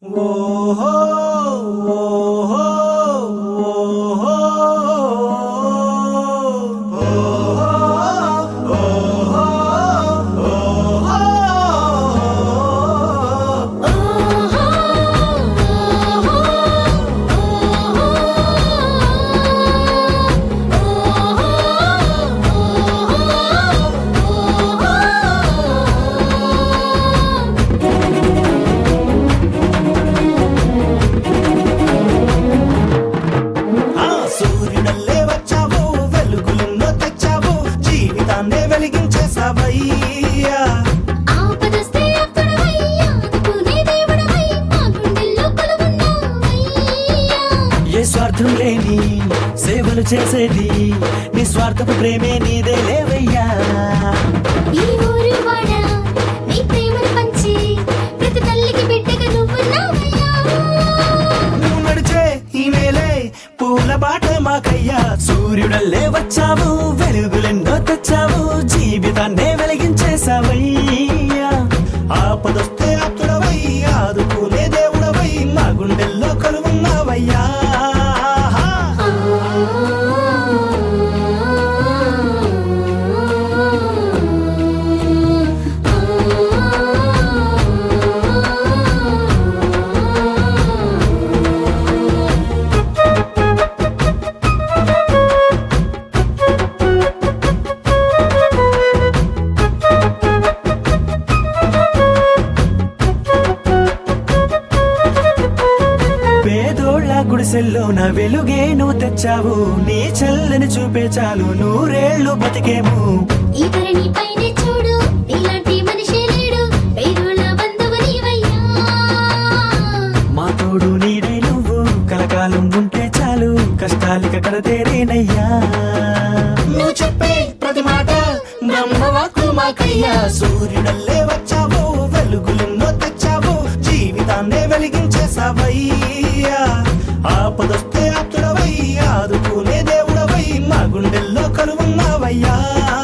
ఓహో ఓహో ఓహో ఆ సూర్యుడల్లే వచ్చావు వెలుగులెన్నో తెచ్చావు జీవితాన్నే వెలిగించేసావయ్యా ఆపదస్తే అప్పుడవయ్యా ఆదుకునే దేవుడవై మా గుండెల్లో కొలువున్నావయ్యా ఏ స్వార్థం లేని సేవలు చేసేది నిస్వార్థపు ప్రేమే నీదే లేవయ్యా ఈ ఊరు వాడ నీ ప్రేమను పంచి ప్రతి తల్లికి బిడ్డగా నువ్వున్నావయ్యా నువ్వు నడిచే ఈ నేలే పూల బాట మాకయ్యా సూర్యుడల్లే వచ్చావు వెలుగులెన్నో తెచ్చావు జీవితాన్నే వెలిగించేసావయ్యా ఆపదొస్తే అప్పుడవై ఆదుకునే దేవుడవై మా గుండెల్లో కొలువున్నావయ్యా పేదోళ్ళ గుడిసెల్లో నా వెలుగే నువ్వు తెచ్చావు నీ చల్లని చూపే చాలు నూరేళ్లు బతికేము ఈ ధరణి పైనే చూడు నీలాంటి మనిషే లేడు పేదోళ్ళ బంధువు నీవయ్యా మా తోడు నీడై నువ్వు కలకాలం ఉంటే చాలు కష్టాలిక కడతేరేనయ్యా నువ్వు చెప్పే ప్రతి మాట బ్రహ్మవాకు మాకయ్యా సూర్యుడల్లే వచ్చావు వెలుగులెన్నో తెచ్చావు జీవితాన్నే వెలిగించేసావయ్యా ఆపదొస్తే ఆప్తుడవై ఆదుకునే దేవుడవై మా గుండెల్లో కలువున్నావయ్యా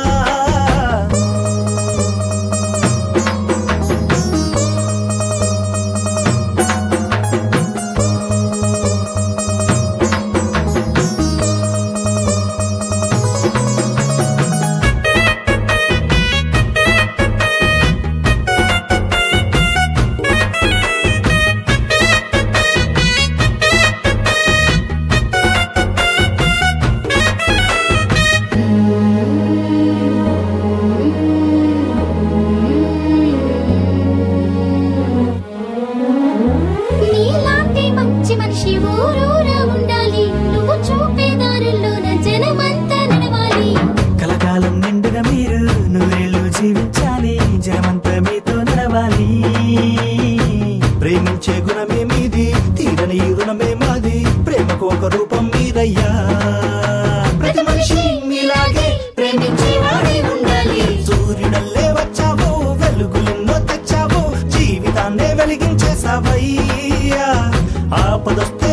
నీలాంటి మంచి మనిషి ఊరూరా ఉండాలి నువ్వు చూపే దారుల్లోన జనమంతా నడవాలి కలకాలం నిండుగా మీరు నూరేళ్ళు జీవించాలి జనమంతా మీతో నడవాలి ప్రేమించే గుణమే మీది తీరని రుణమే మాది ప్రేమకు ఒక రూపం మీరయ్యా ప్రతి మనిషి మీలాగే ప్రేమించేవాడే ఉండాలి సూర్యుడల్లే వచ్చావు వెలుగులెన్నో తెచ్చావు జీవితాన్నే వెలిగించేసావయ్యా ఆపదొస్తే